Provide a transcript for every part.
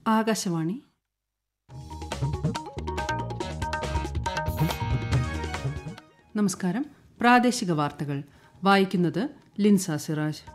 ആകാശവാണി നമസ്കാരം പ്രാദേശിക വാർത്തകൾ വായിക്കുന്നത് ലിൻസ സിറാജ്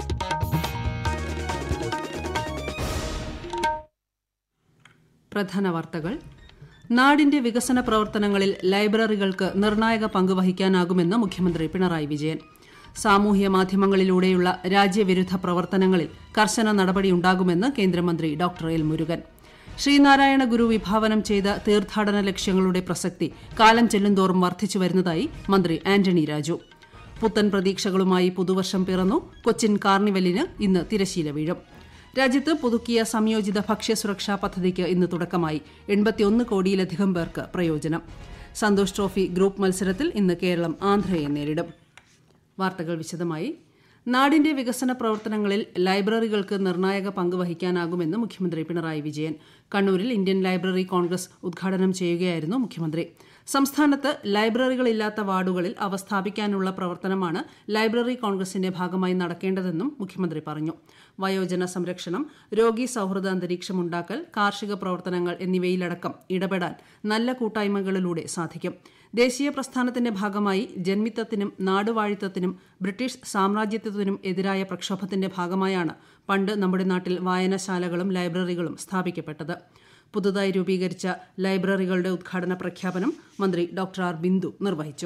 പ്രധാന വാർത്തകൾ നാടിന്റെ വികസന പ്രവർത്തനങ്ങളിൽ ലൈബ്രറികൾക്ക് നിർണായക പങ്ക് വഹിക്കാനാകുമെന്ന് മുഖ്യമന്ത്രി പിണറായി വിജയൻ സാമൂഹ്യ മാധ്യമങ്ങളിലൂടെയുള്ള രാജ്യവിരുദ്ധ പ്രവർത്തനങ്ങളിൽ കർശന നടപടിയുണ്ടാകുമെന്ന് കേന്ദ്രമന്ത്രി ഡോക്ടർ എൽ മുരുകൻ ശ്രീനാരായണ ഗുരു വിഭാവനം ചെയ്ത തീർത്ഥാടന ലക്ഷ്യങ്ങളുടെ പ്രസക്തി കാലം ചെല്ലുന്തോറും വർദ്ധിച്ചു വരുന്നതായി മന്ത്രി ആന്റണി രാജു പുത്തൻ പ്രതീക്ഷകളുമായി പുതുവർഷം പിറന്നു കൊച്ചിൻ കാർണിവലിന് ഇന്ന് തിരശീല വീഴും രാജ്യത്ത് പുതുക്കിയ സംയോജിത ഭക്ഷ്യസുരക്ഷാ പദ്ധതിക്ക് ഇന്ന് തുടക്കമായി എൺപത്തിയൊന്ന് കോടിയിലധികം പേർക്ക് പ്രയോജനം സന്തോഷ് ട്രോഫി ഗ്രൂപ്പ് മത്സരത്തിൽ ഇന്ന് കേരളം ആന്ധ്രയെ നേരിടും വാർത്തകൾ വിശദമായി നാടിന്റെ വികസന പ്രവർത്തനങ്ങളിൽ ലൈബ്രറികൾക്ക് നിർണായക പങ്ക് വഹിക്കാനാകുമെന്ന് മുഖ്യമന്ത്രി പിണറായി വിജയൻ കണ്ണൂരിൽ ഇന്ത്യൻ ലൈബ്രറി കോൺഗ്രസ് ഉദ്ഘാടനം ചെയ്യുകയായിരുന്നു മുഖ്യമന്ത്രി സംസ്ഥാനത്ത് ലൈബ്രറികളില്ലാത്ത വാർഡുകളിൽ അവ സ്ഥാപിക്കാനുള്ള പ്രവർത്തനമാണ് ലൈബ്രറി കോൺഗ്രസിന്റെ ഭാഗമായി നടക്കേണ്ടതെന്നും മുഖ്യമന്ത്രി പറഞ്ഞു വയോജന സംരക്ഷണം രോഗി സൌഹൃദ അന്തരീക്ഷമുണ്ടാക്കൽ കാർഷിക പ്രവർത്തനങ്ങൾ എന്നിവയിലടക്കം ഇടപെടാൻ നല്ല കൂട്ടായ്മകളിലൂടെ സാധിക്കും ദേശീയ പ്രസ്ഥാനത്തിന്റെ ഭാഗമായി ജന്മിത്തത്തിനും നാടുവാഴിത്തത്തിനും ബ്രിട്ടീഷ് സാമ്രാജ്യത്വത്തിനും എതിരായ പ്രക്ഷോഭത്തിന്റെ ഭാഗമായാണ് പണ്ട് നമ്മുടെ നാട്ടിൽ വായനശാലകളും ലൈബ്രറികളും സ്ഥാപിക്കപ്പെട്ടത് പുതുതായി രൂപീകരിച്ച ലൈബ്രറികളുടെ ഉദ്ഘാടന പ്രഖ്യാപനം മന്ത്രി ഡോക്ടർ ആർ ബിന്ദു നിർവഹിച്ചു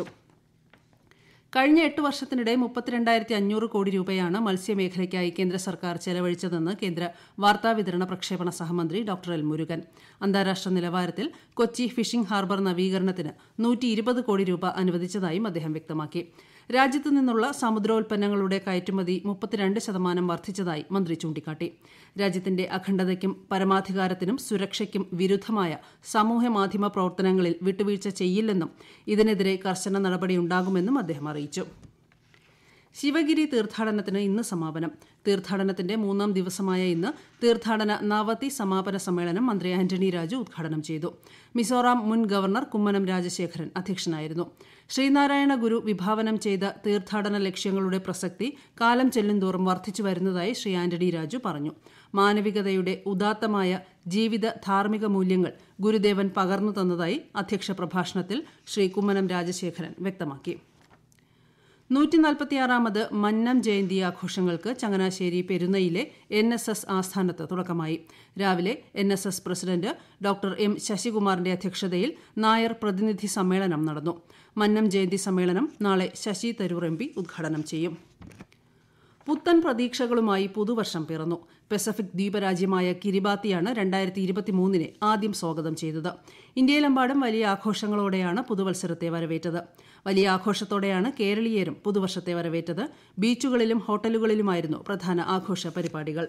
കഴിഞ്ഞ എട്ട് വർഷത്തിനിടെ മുപ്പത്തിരണ്ടായിരത്തി അഞ്ഞൂറ് കോടി രൂപയാണ് മത്സ്യമേഖലയ്ക്കായി കേന്ദ്ര സർക്കാർ ചെലവഴിച്ചതെന്ന് കേന്ദ്ര വാർത്താവിതരണ പ്രക്ഷേപണ സഹമന്ത്രി ഡോക്ടർ എൽ മുരുകൻ അന്താരാഷ്ട്ര നിലവാരത്തിൽ കൊച്ചി ഫിഷിംഗ് ഹാർബർ നവീകരണത്തിന് നൂറ്റി ഇരുപത് കോടി രൂപ അനുവദിച്ചതായും അദ്ദേഹം വ്യക്തമാക്കി രാജ്യത്തു നിന്നുള്ള സമുദ്രോൽപ്പന്നങ്ങളുടെ കയറ്റുമതി മുപ്പത്തിരണ്ട് ശതമാനം വർദ്ധിച്ചതായി മന്ത്രി ചൂണ്ടിക്കാട്ടി രാജ്യത്തിന്റെ അഖണ്ഡതയ്ക്കും പരമാധികാരത്തിനും സുരക്ഷയ്ക്കും വിരുദ്ധമായ സാമൂഹ്യ മാധ്യമ പ്രവർത്തനങ്ങളിൽ വിട്ടുവീഴ്ച ചെയ്യില്ലെന്നും ഇതിനെതിരെ കർശന നടപടിയുണ്ടാകുമെന്നും അദ്ദേഹം അറിയിച്ചു ശിവഗിരി തീർത്ഥാടനത്തിന് ഇന്ന് സമാപനം തീർത്ഥാടനത്തിന്റെ മൂന്നാം ദിവസമായ ഇന്ന് തീർത്ഥാടന നവതി സമാപന സമ്മേളനം മന്ത്രി ആന്റണി രാജു ഉദ്ഘാടനം ചെയ്തു മിസോറാം മുൻ ഗവർണർ കുമ്മനം രാജശേഖരൻ അധ്യക്ഷനായിരുന്നു ശ്രീനാരായണ ഗുരു വിഭാവനം ചെയ്ത തീർത്ഥാടന ലക്ഷ്യങ്ങളുടെ പ്രസക്തി കാലം ചെല്ലുന്തോറും വർദ്ധിച്ചു വരുന്നതായി ശ്രീ ആന്റണി രാജു പറഞ്ഞു മാനവികതയുടെ ഉദാത്തമായ ജീവിത ധാർമ്മിക മൂല്യങ്ങൾ ഗുരുദേവൻ പകർന്നു തന്നതായി അധ്യക്ഷ പ്രഭാഷണത്തിൽ ശ്രീ കുമ്മനം രാജശേഖരൻ വ്യക്തമാക്കി നൂറ്റി നാൽപ്പത്തിയാറാമത് മന്നം ജയന്തി ആഘോഷങ്ങൾക്ക് ചങ്ങനാശ്ശേരി പെരുന്നയിലെ എൻ എസ് എസ് ആസ്ഥാനത്ത് തുടക്കമായി രാവിലെ N S S president doctor M ശശികുമാറിന്റെ അധ്യക്ഷതയിൽ നായർ പ്രതിനിധി സമ്മേളനം നടന്നു മന്നം ജയന്തി സമ്മേളനം നാളെ ശശി തരൂർ എം പി ഉദ്ഘാടനം ചെയ്യും പുത്തൻ പ്രതീക്ഷകളുമായി പുതുവർഷം പിറന്നു പസഫിക് ദ്വീപരാജ്യമായ കിരിബാത്തിയാണ് രണ്ടായിരത്തി ഇരുപത്തിമൂന്നിനെ ആദ്യം സ്വാഗതം ചെയ്തത് ഇന്ത്യയിലെമ്പാടും വലിയ ആഘോഷങ്ങളോടെയാണ് പുതുവത്സരത്തെ വരവേറ്റത് വലിയ ആഘോഷത്തോടെയാണ് കേരളീയരും പുതുവർഷത്തെ വരവേറ്റത് ബീച്ചുകളിലും ഹോട്ടലുകളിലുമായിരുന്നു പ്രധാന ആഘോഷ പരിപാടികൾ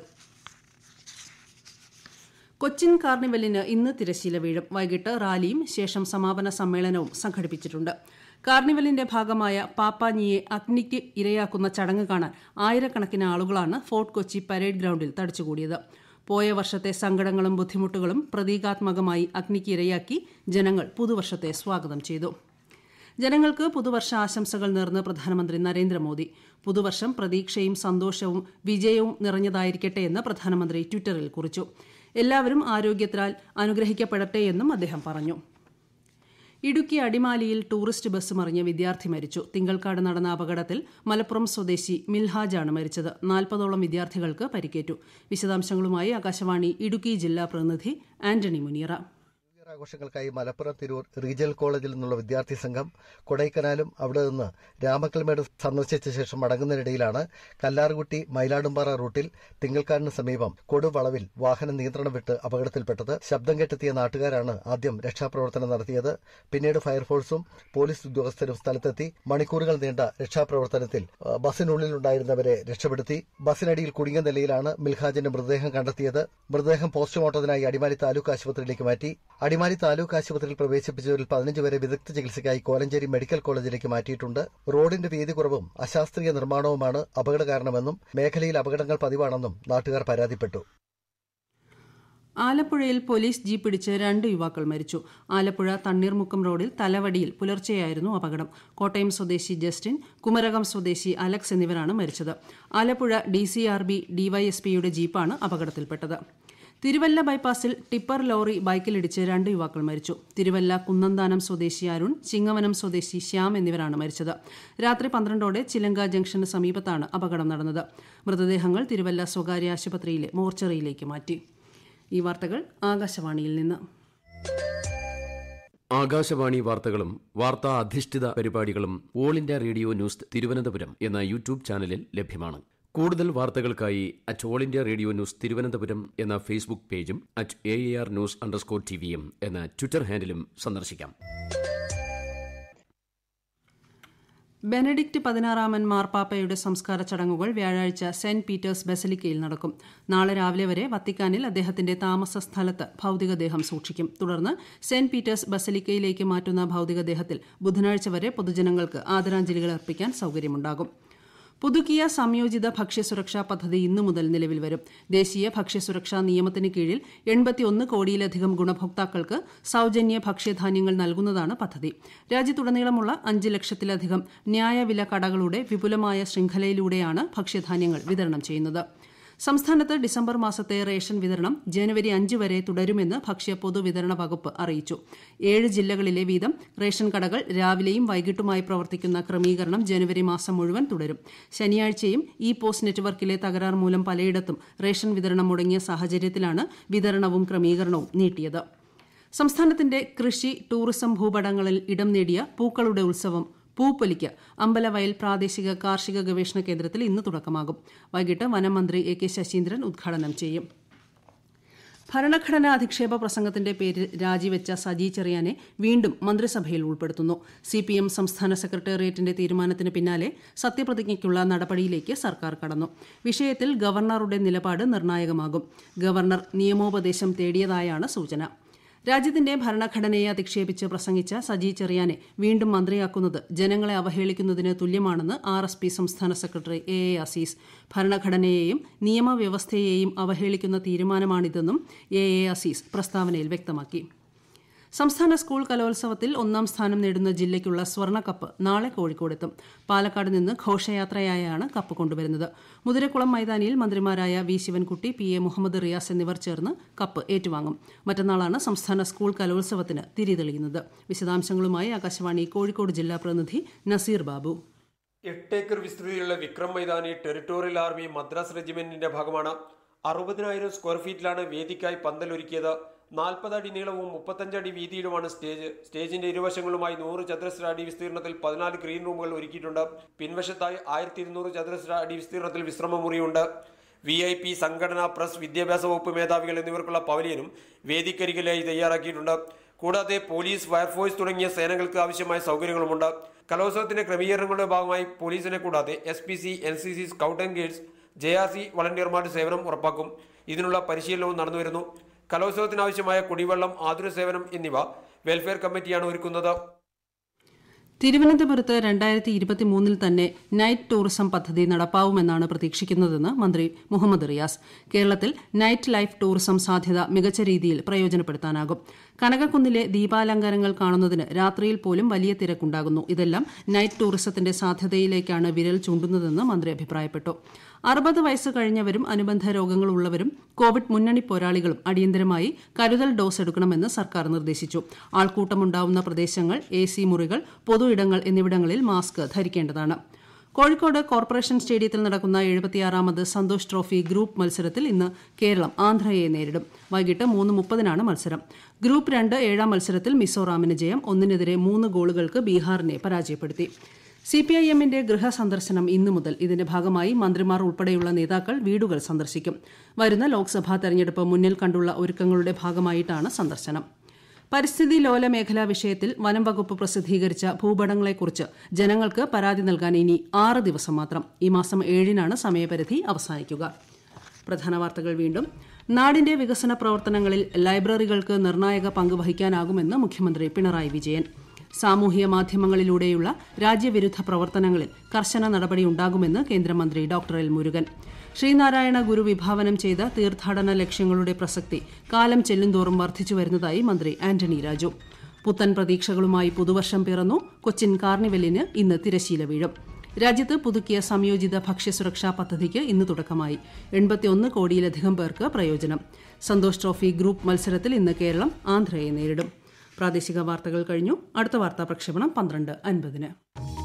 കൊച്ചിൻ കാർണിവലിന് ഇന്ന് തിരശീല വീഴും വൈകിട്ട് റാലിയും ശേഷം സമാപന സമ്മേളനവും സംഘടിപ്പിച്ചിട്ടുണ്ട് കാർണിവലിന്റെ ഭാഗമായ പാപ്പാഞ്ഞിയെ അഗ്നിക്ക് ഇരയാക്കുന്ന ചടങ്ങ് കാണാൻ ആയിരക്കണക്കിന് ആളുകളാണ് ഫോർട്ട് കൊച്ചി പരേഡ് ഗ്രൌണ്ടിൽ തടിച്ചുകൂടിയത് പോയ വർഷത്തെ സങ്കടങ്ങളും ബുദ്ധിമുട്ടുകളും പ്രതീകാത്മകമായി അഗ്നിക്ക് ഇരയാക്കി ജനങ്ങൾ പുതുവർഷത്തെ സ്വാഗതം ചെയ്തു ജനങ്ങൾക്ക് പുതുവർഷ ആശംസകൾ നേർന്ന് പ്രധാനമന്ത്രി നരേന്ദ്രമോദി പുതുവർഷം പ്രതീക്ഷയും സന്തോഷവും വിജയവും നിറഞ്ഞതായിരിക്കട്ടെ എന്ന് പ്രധാനമന്ത്രി ട്വിറ്ററിൽ കുറിച്ചു എല്ലാവരും ആരോഗ്യത്താൽ അനുഗ്രഹിക്കപ്പെടട്ടെ എന്നും അദ്ദേഹം പറഞ്ഞു ഇടുക്കി അടിമാലിയിൽ ടൂറിസ്റ്റ് ബസ് മറിഞ്ഞ് വിദ്യാർത്ഥി മരിച്ചു തിങ്കൾക്കാട് നടന്ന അപകടത്തിൽ മലപ്പുറം സ്വദേശി മിൽഹാജാണ് മരിച്ചത് നാൽപ്പതോളം വിദ്യാർത്ഥികൾക്ക് പരിക്കേറ്റു വിശദാംശങ്ങളുമായി ആകാശവാണി ഇടുക്കി ജില്ലാ പ്രതിനിധി ആന്റണി മുനിയറ ആഘോഷങ്ങൾക്കായി മലപ്പുറം തിരൂർ റീജിയൽ കോളേജിൽ നിന്നുള്ള വിദ്യാർത്ഥി സംഘം കൊടൈക്കനാലും അവിടെ നിന്ന് രാമക്കൽമേട് സന്ദർശിച്ച ശേഷം മടങ്ങുന്നതിനിടയിലാണ് കല്ലാർകുട്ടി മയിലാടുംപാറ റൂട്ടിൽ തിങ്കൾക്കാടിന് സമീപം കൊടുവളവിൽ വാഹനം നിയന്ത്രണം വിട്ട് അപകടത്തിൽപ്പെട്ടത് ശബ്ദം കെട്ടെത്തിയ നാട്ടുകാരാണ് ആദ്യം രക്ഷാപ്രവർത്തനം നടത്തിയത് പിന്നീട് ഫയർഫോഴ്സും പോലീസ് ഉദ്യോഗസ്ഥരും സ്ഥലത്തെത്തി മണിക്കൂറുകൾ നീണ്ട രക്ഷാപ്രവർത്തനത്തിൽ ബസ്സിനുള്ളിലുണ്ടായിരുന്നവരെ രക്ഷപ്പെടുത്തി ബസ്സിനടിയിൽ കുടുങ്ങിയ നിലയിലാണ് മിൽഹാജിന്റെ മൃതദേഹം കണ്ടെത്തിയത് മൃതദേഹം പോസ്റ്റ്മോർട്ടത്തിനായി അടിമാലി താലൂക്ക് ആശുപത്രിയിലേക്ക് മാറ്റി അടിമാലി താലൂക്ക് ആശുപത്രിയിൽ പ്രവേശിപ്പിച്ചവരിൽ പതിനഞ്ച് പേരെ വിദഗ്ധ ചികിത്സയ്ക്കായി കോലഞ്ചേരി മെഡിക്കൽ കോളേജിലേക്ക് മാറ്റിയിട്ടുണ്ട് റോഡിന്റെ വീതി കുറവും അശാസ്ത്രീയ നിർമ്മാണവുമാണ് അപകട കാരണമെന്നും മേഖലയിൽ അപകടങ്ങൾ പതിവാണെന്നും നാട്ടുകാർ പരാതിപ്പെട്ടു ആലപ്പുഴയിൽ പോലീസ് ജീപ്പ് പിടിച്ച് രണ്ട് യുവാക്കൾ മരിച്ചു ആലപ്പുഴ തണ്ണീർമുക്കം റോഡിൽ തലവടിയിൽ പുലർച്ചെയായിരുന്നു അപകടം കോട്ടയം സ്വദേശി ജസ്റ്റിൻ കുമരകം സ്വദേശി അലക്സ് എന്നിവരാണ് മരിച്ചത് Alappuzha D C R B ഡിവൈഎസ്പിയുടെ ജീപ്പാണ് അപകടത്തിൽപ്പെട്ടത് തിരുവല്ല ബൈപ്പാസിൽ ടിപ്പർ ലോറി ബൈക്കിലിടിച്ച് രണ്ട് യുവാക്കൾ മരിച്ചു തിരുവല്ല കുന്നന്താനം സ്വദേശി അരുൺ ചിങ്ങവനം സ്വദേശി ശ്യാം എന്നിവരാണ് മരിച്ചത് രാത്രി പന്ത്രണ്ടോടെ ചിലങ്ക ജംഗ്ഷന് സമീപത്താണ് അപകടം നടന്നത് മൃതദേഹങ്ങൾ തിരുവല്ല സ്വകാര്യ ആശുപത്രിയിലെ മോർച്ചറിയിലേക്ക് മാറ്റി ഈ വാർത്തകൾ ആകാശവാണിയിൽ നിന്ന് ആകാശവാണി വാർത്തകളും വാർത്താ അധിഷ്ഠിത പരിപാടികളും All India Radio news Thiruvananthapuram എന്ന യൂട്യൂബ് ചാനലിൽ ലഭ്യമാണ് കൂടുതൽ വാർത്തകൾക്കായി at All India Radio news Thiruvananthapuram എന്ന ഫേസ്ബുക്ക് പേജും at A R news underscore T വിയും എന്ന ട്വിറ്റർ ഹാൻഡിലും സന്ദർശിക്കാം ബെനഡിക്ട് പതിനാറാമൻ മാർപ്പാപ്പയുടെ സംസ്കാര ചടങ്ങുകൾ വ്യാഴാഴ്ച സെന്റ് പീറ്റേഴ്സ് ബസലിക്കയിൽ നടക്കും നാളെ രാവിലെ വരെ വത്തിക്കാനിൽ അദ്ദേഹത്തിന്റെ താമസ സ്ഥലത്ത് ഭൌതികദേഹം സൂക്ഷിക്കും തുടർന്ന് സെന്റ് പീറ്റേഴ്സ് ബസലിക്കയിലേക്ക് മാറ്റുന്ന ഭൌതികദേഹത്തിൽ ബുധനാഴ്ച വരെ പൊതുജനങ്ങൾക്ക് ആദരാഞ്ജലികൾ അർപ്പിക്കാൻ സൌകര്യമുണ്ടാകും പുതുക്കിയ സംയോജിത ഭക്ഷ്യസുരക്ഷാ പദ്ധതി ഇന്നു മുതൽ നിലവിൽ വരും ദേശീയ ഭക്ഷ്യസുരക്ഷാ നിയമത്തിന് കീഴിൽ എൺപത്തിയൊന്ന് കോടിയിലധികം ഗുണഭോക്താക്കൾക്ക് സൌജന്യ ഭക്ഷ്യധാന്യങ്ങൾ നൽകുന്നതാണ് പദ്ധതി രാജ്യത്തുടനീളമുള്ള അഞ്ച് ലക്ഷത്തിലധികം ന്യായവില കടകളുടെ വിപുലമായ ശൃംഖലയിലൂടെയാണ് ഭക്ഷ്യധാന്യങ്ങൾ വിതരണം ചെയ്യുന്നത് സംസ്ഥാനത്ത് ഡിസംബർ മാസത്തെ റേഷൻ വിതരണം ജനുവരി അഞ്ച് വരെ തുടരുമെന്ന് ഭക്ഷ്യ പൊതുവിതരണ വകുപ്പ് അറിയിച്ചു ഏഴ് ജില്ലകളിലെ വീതം റേഷൻ കടകൾ രാവിലെയും വൈകിട്ടുമായി പ്രവർത്തിക്കുന്ന ക്രമീകരണം ജനുവരി മാസം മുഴുവൻ തുടരും ശനിയാഴ്ചയും ഇ പോസ്റ്റ് നെറ്റ്വർക്കിലെ തകരാർ മൂലം പലയിടത്തും റേഷൻ വിതരണം മുടങ്ങിയ സാഹചര്യത്തിലാണ് വിതരണവും ക്രമീകരണവും നീട്ടിയത് സംസ്ഥാനത്തിന്റെ കൃഷി ടൂറിസം ഭൂപടങ്ങളിൽ ഇടം നേടിയ പൂക്കളുടെ ഉത്സവം പൂപ്പൊലിക്ക് അമ്പലവയൽ പ്രാദേശിക കാർഷിക ഗവേഷണ കേന്ദ്രത്തിൽ ഇന്ന് തുടക്കമാകും വൈകിട്ട് വനം മന്ത്രി എ കെ ശശീന്ദ്രൻ ഉദ്ഘാടനം ചെയ്യും ഭരണഘടനാ അധിക്ഷേപ പ്രസംഗത്തിന്റെ പേരിൽ രാജിവെച്ച സജി ചെറിയാനെ വീണ്ടും മന്ത്രിസഭയിൽ ഉൾപ്പെടുത്തുന്നു സി പി എം സംസ്ഥാന സെക്രട്ടേറിയറ്റിന്റെ തീരുമാനത്തിന് പിന്നാലെ സത്യപ്രതിജ്ഞയ്ക്കുള്ള നടപടിയിലേക്ക് സർക്കാർ കടന്നു വിഷയത്തിൽ ഗവർണറുടെ നിലപാട് നിർണായകമാകും ഗവർണർ നിയമോപദേശം തേടിയതായാണ് സൂചന രാജ്യത്തിന്റെ ഭരണഘടനയെ അധിക്ഷേപിച്ച് പ്രസംഗിച്ച സജി ചെറിയാനെ വീണ്ടും മന്ത്രിയാക്കുന്നത് ജനങ്ങളെ അവഹേളിക്കുന്നതിന് തുല്യമാണെന്ന് ആർ എസ് പി സംസ്ഥാന സെക്രട്ടറി എ എ അസീസ് ഭരണഘടനയെയും നിയമവ്യവസ്ഥയെയും അവഹേളിക്കുന്ന തീരുമാനമാണിതെന്നും എ എ അസീസ് പ്രസ്താവനയിൽ വ്യക്തമാക്കി സംസ്ഥാന സ്കൂൾ കലോത്സവത്തിൽ ഒന്നാം സ്ഥാനം നേടുന്ന ജില്ലയ്ക്കുള്ള സ്വർണ്ണക്കപ്പ് നാളെ കോഴിക്കോടെത്തും പാലക്കാട് നിന്ന് ഘോഷയാത്രയായാണ് കപ്പ് കൊണ്ടുവരുന്നത് മുതിരക്കുളം മൈതാനിയിൽ മന്ത്രിമാരായ V Sivankutty P A Muhammad Riyas എന്നിവർ ചേർന്ന് കപ്പ് ഏറ്റുവാങ്ങും മറ്റന്നാളാണ് സംസ്ഥാന സ്കൂൾ കലോത്സവത്തിന് തിരിതെളിയുന്നത് വിശദാംശങ്ങളുമായി ആകാശവാണി കോഴിക്കോട് ജില്ലാ പ്രതിനിധി നസീർ ബാബു എട്ടേക്കർ വിസ്തൃതിയിലുള്ള വിക്രം മൈതാനി ടെറിട്ടോറിയൽ ആർമി മദ്രാസ് റെജിമെന്റിന്റെ ഭാഗമാണ് അറുപതിനായിരം സ്ക്വയർ ഫീറ്റിലാണ് വേദിക്കായി പന്തലൊരുക്കിയത് നാൽപ്പത് അടി നീളവും മുപ്പത്തഞ്ച് അടി വീതിയിലുമാണ് സ്റ്റേജ് സ്റ്റേജിന്റെ ഇരുവശങ്ങളുമായി നൂറ് ചതുരശ്ര അടി വിസ്തീർണത്തിൽ പതിനാല് ഗ്രീൻ റൂമുകൾ ഒരുക്കിയിട്ടുണ്ട് പിൻവശത്തായി ആയിരത്തി ഇരുന്നൂറ് ചതുരശ്ര അടി വിസ്തീർണത്തിൽ വിശ്രമമുറിയുണ്ട് വി ഐ പി സംഘടന പ്രസ് വിദ്യാഭ്യാസ വകുപ്പ് മേധാവികൾ എന്നിവർക്കുള്ള പവലിയനും വേദിക്കരികിലായി തയ്യാറാക്കിയിട്ടുണ്ട് കൂടാതെ പോലീസ് ഫയർഫോഴ്സ് തുടങ്ങിയ സേനകൾക്ക് ആവശ്യമായ സൗകര്യങ്ങളുമുണ്ട് കലോത്സവത്തിന്റെ ക്രമീകരണങ്ങളുടെ ഭാഗമായി പോലീസിനെ കൂടാതെ S P C N C C scout and guides J R C വളണ്ടിയർമാരുടെ സേവനം ഉറപ്പാക്കും ഇതിനുള്ള പരിശീലനവും നടന്നുവരുന്നു കലോത്സവത്തിനാവശ്യമായ കുടിവെള്ളം ആതുര സേവനം എന്നിവ വെൽഫെയർ കമ്മിറ്റിയാണ് ഒരുക്കുന്നത് തിരുവനന്തപുരത്ത് രണ്ടായിരത്തി ഇരുപത്തിമൂന്നിൽ തന്നെ നൈറ്റ് ടൂറിസം പദ്ധതി നടപ്പാവുമെന്നാണ് പ്രതീക്ഷിക്കുന്നതെന്ന് മന്ത്രി മുഹമ്മദ് റിയാസ് കേരളത്തിൽ നൈറ്റ് ലൈഫ് ടൂറിസം സാധ്യത മികച്ച രീതിയിൽ പ്രയോജനപ്പെടുത്താനാകും കനകക്കുന്നിലെ ദീപാലങ്കാരങ്ങൾ കാണുന്നതിന് രാത്രിയിൽ പോലും വലിയ തിരക്കുണ്ടാകുന്നു ഇതെല്ലാം നൈറ്റ് ടൂറിസത്തിന്റെ സാധ്യതയിലേക്കാണ് വിരൽ ചൂണ്ടുന്നതെന്ന് മന്ത്രി അഭിപ്രായപ്പെട്ടു അറുപത് വയസ്സ് കഴിഞ്ഞവരും അനുബന്ധ രോഗങ്ങളുള്ളവരും കോവിഡ് മുന്നണി പോരാളികളും അടിയന്തരമായി കരുതൽ ഡോസ് എടുക്കണമെന്ന് സർക്കാർ നിർദ്ദേശിച്ചു ആൾക്കൂട്ടമുണ്ടാവുന്ന പ്രദേശങ്ങൾ എ സി മുറികൾ പൊതു ഇടങ്ങൾ എന്നിവിടങ്ങളിൽ മാസ്ക് ധരിക്കേണ്ടതാണ് കോഴിക്കോട് കോർപ്പറേഷൻ സ്റ്റേഡിയത്തിൽ നടക്കുന്ന എഴുപത്തിയാറാമത് സന്തോഷ് ട്രോഫി ഗ്രൂപ്പ് മത്സരത്തിൽ ഇന്ന് കേരളം ആന്ധ്രയെ നേരിടും വൈകിട്ട് മൂന്ന് മുപ്പതിനാണ് മത്സരം ഗ്രൂപ്പ് രണ്ട് ഏഴാം മത്സരത്തിൽ മിസോറാമിന് ജയം ഒന്നിനെതിരെ മൂന്ന് ഗോളുകൾക്ക് ബീഹാറിനെ പരാജയപ്പെടുത്തി സി പി ഐ എമ്മിന്റെ ഗൃഹസന്ദർശനം ഇന്നു മുതൽ ഇതിന്റെ ഭാഗമായി മന്ത്രിമാർ ഉൾപ്പെടെയുള്ള നേതാക്കൾ വീടുകൾ സന്ദർശിക്കും വരുന്ന ലോക്സഭാ തെരഞ്ഞെടുപ്പ് മുന്നിൽ കണ്ടുള്ള ഒരുക്കങ്ങളുടെ ഭാഗമായിട്ടാണ് സന്ദർശനം പരിസ്ഥിതി ലോല മേഖലാ വിഷയത്തിൽ വനം വകുപ്പ് പ്രസിദ്ധീകരിച്ച ഭൂപടങ്ങളെക്കുറിച്ച് ജനങ്ങൾക്ക് പരാതി നൽകാൻ ഇനി ആറ് ദിവസം മാത്രം ഈ മാസം ഏഴിനാണ് സമയപരിധി അവസാനിക്കുക പ്രധാന വാർത്തകൾ വീണ്ടും നാടിന്റെ വികസന പ്രവർത്തനങ്ങളിൽ ലൈബ്രറികൾക്ക് നിർണായക പങ്ക് വഹിക്കാനാകുമെന്ന് മുഖ്യമന്ത്രി പിണറായി വിജയൻ സാമൂഹ്യ മാധ്യമങ്ങളിലൂടെയുള്ള രാജ്യവിരുദ്ധ പ്രവർത്തനങ്ങളിൽ കർശന നടപടിയുണ്ടാകുമെന്ന് കേന്ദ്രമന്ത്രി ഡോക്ടർ എൽ മുരുകൻ ശ്രീനാരായണ ഗുരു വിഭാവനം ചെയ്ത തീർത്ഥാടന ലക്ഷ്യങ്ങളുടെ പ്രസക്തി കാലം ചെല്ലുന്തോറും വർദ്ധിച്ചു വരുന്നതായി മന്ത്രി ആന്റണി രാജു പുത്തൻ പ്രതീക്ഷകളുമായി പുതുവർഷം പിറന്നു കൊച്ചിൻ കാർണിവലിന് ഇന്ന് തിരശീല വീഴും രാജ്യത്ത് പുതുക്കിയ സംയോജിത ഭക്ഷ്യസുരക്ഷാ പദ്ധതിക്ക് ഇന്ന് തുടക്കമായി എൺപത്തിയൊന്ന് കോടിയിലധികം പേർക്ക് പ്രയോജനം സന്തോഷ് ട്രോഫി ഗ്രൂപ്പ് മത്സരത്തിൽ ഇന്ന് കേരളം ആന്ധ്രയെ നേരിടും പ്രാദേശിക വാർത്തകൾ കഴിഞ്ഞു അടുത്ത വാർത്താ പ്രക്ഷേപണം പന്ത്രണ്ട് അൻപതിന്